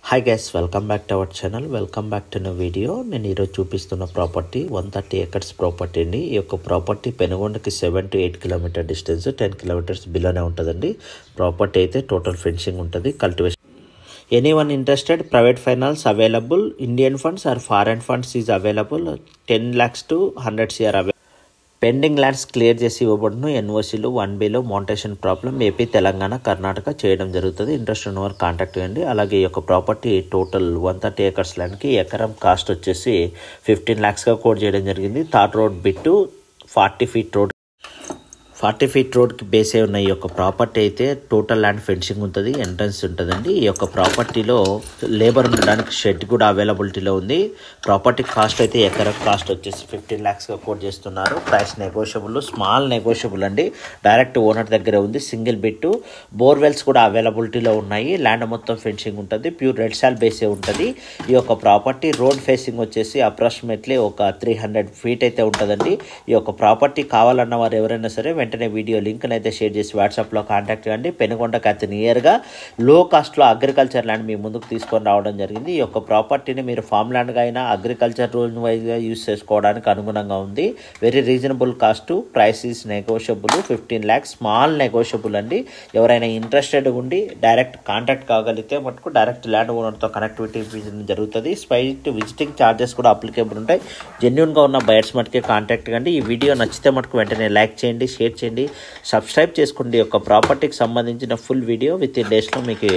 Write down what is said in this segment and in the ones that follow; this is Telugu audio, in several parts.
hi guys welcome back to our channel welcome back to video నేను ఈరోజు చూపిస్తున్న property one thirty acres property అండి ఈ యొక్క ప్రాపర్టీ పెనుగొండకి seven to eight kilometre distance ten kilometres బిలోనే ఉంటుందండి ప్రాపర్టీ అయితే టోటల్ ఫెన్సింగ్ ఉంటుంది cultivation anyone interested private finance available Indian funds or foreign funds is available ten lakhs to hundred CR available pending lands clear చేసి ఇవ్వబడును ఎన్ఓసీలు వన్ బీలో mutation problem AP Telangana Karnataka చేయడం జరుగుతుంది ఇంట్రెస్ట్ ఉన్నవారు కాంటాక్ట్ చేయండి అలాగే ఈ యొక్క property total one thirty acres ల్యాండ్కి ఎకరం కాస్ట్ వచ్చేసి ఫిఫ్టీన్ ల్యాక్స్గా కోడ్ చేయడం జరిగింది third road bit forty feet road forty feet రోడ్కి బేస్ అయి ఉన్న ఈ యొక్క ప్రాపర్టీ అయితే టోటల్ ల్యాండ్ ఫెన్సింగ్ ఉంటుంది ఎంట్రన్స్ ఉంటుందండి ఈ యొక్క ప్రాపర్టీలో లేబర్ ఉండడానికి షెడ్ కూడా అవైలబిలిటీలో ఉంది ప్రాపర్టీ కాస్ట్ అయితే ఎకర కాస్ట్ వచ్చేసి ఫిఫ్టీన్ ల్యాక్స్గా కోట్ చేస్తున్నారు ప్రైస్ నెగోషియబుల్ స్మాల్ నెగోషియబుల్ అండి డైరెక్ట్ ఓనర్ దగ్గరే ఉంది సింగిల్ బిట్టు బోర్వెల్స్ కూడా అవైలబిలిటీలో ఉన్నాయి ల్యాండ్ మొత్తం ఫెన్సింగ్ ఉంటుంది ప్యూర్ రెడ్ సాల్ బేసే ఉంటుంది ఈ యొక్క ప్రాపర్టీ రోడ్ ఫేసింగ్ వచ్చేసి అప్రాక్సిమేట్లీ ఒక త్రీ హండ్రెడ్ ఫీట్ అయితే ఉంటుందండి ఈ యొక్క ప్రాపర్టీ కావాలన్న వారు ఎవరైనా సరే వెంటనే వీడియో లింక్ని అయితే షేర్ చేసి వాట్సాప్లో కాంటాక్ట్ చేయండి పెనుగొండకి అతి నియర్గా లో కాస్ట్లో అగ్రికల్చర్ ల్యాండ్ మీ ముందుకు తీసుకొని రావడం జరిగింది ఈ యొక్క ప్రాపర్టీని మీరు ఫామ్ ల్యాండ్గా అయినా అగ్రికల్చర్ రూల్ వైజ్గా యూస్ చేసుకోవడానికి అనుగుణంగా ఉంది very reasonable cost price is negotiable fifteen lakhs small negotiable అండి ఎవరైనా ఇంట్రెస్టెడ్ ఉండి డైరెక్ట్ కాంటాక్ట్ కాగలిగితే మటుకు డైరెక్ట్ ల్యాండ్ ఓనర్తో కనెక్టివిటీ జరుగుతుంది స్పైట్ విజిటింగ్ ఛార్జెస్ కూడా అప్లికేబుల్ ఉంటాయి జెన్యున్గా ఉన్న బయర్స్ మటుకే కాంటాక్ట్ కండి ఈ వీడియో నచ్చితే మటుకు వెంటనే లైక్ చేయండి షేర్ చేయండి సబ్స్క్రైబ్ చేసుకోండి ఈ యొక్క ప్రాపర్టీకి సంబంధించిన ఫుల్ వీడియో విత్ ఇన్ డేస్లో మీకు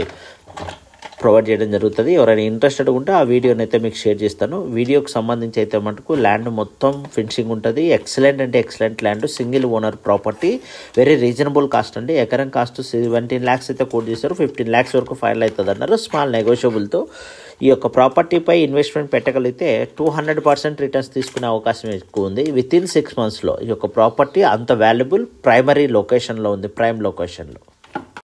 ప్రొవైడ్ చేయడం జరుగుతుంది ఎవరైనా ఇంట్రెస్టెడ్ ఉంటే ఆ వీడియోని అయితే మీకు షేర్ చేస్తాను వీడియోకి సంబంధించి అయితే మటుకు ల్యాండ్ మొత్తం ఫినిషింగ్ ఉంటుంది ఎక్సలెంట్ అంటే excellent land single owner property very reasonable cost అండి ఎకరం కాస్ట్ సెవెంటీన్ ల్యాక్స్ అయితే కోట్ చేస్తారు ఫిఫ్టీన్ ల్యాక్స్ వరకు ఫైనల్ అవుతుంది అన్నారు స్మాల్ నెగోషియబుల్తో ఈ యొక్క ప్రాపర్టీపై ఇన్వెస్ట్మెంట్ పెట్టగలిగితే టూ హండ్రెడ్ పర్సెంట్ రిటర్న్స్ తీసుకునే అవకాశం ఎక్కువ ఉంది విత్ ఇన్ సిక్స్ మంత్స్లో ఈ యొక్క ప్రాపర్టీ అంత వాల్యుబుల్ ప్రైమరీ లొకేషన్లో ఉంది ప్రైమ్ లొకేషన్లో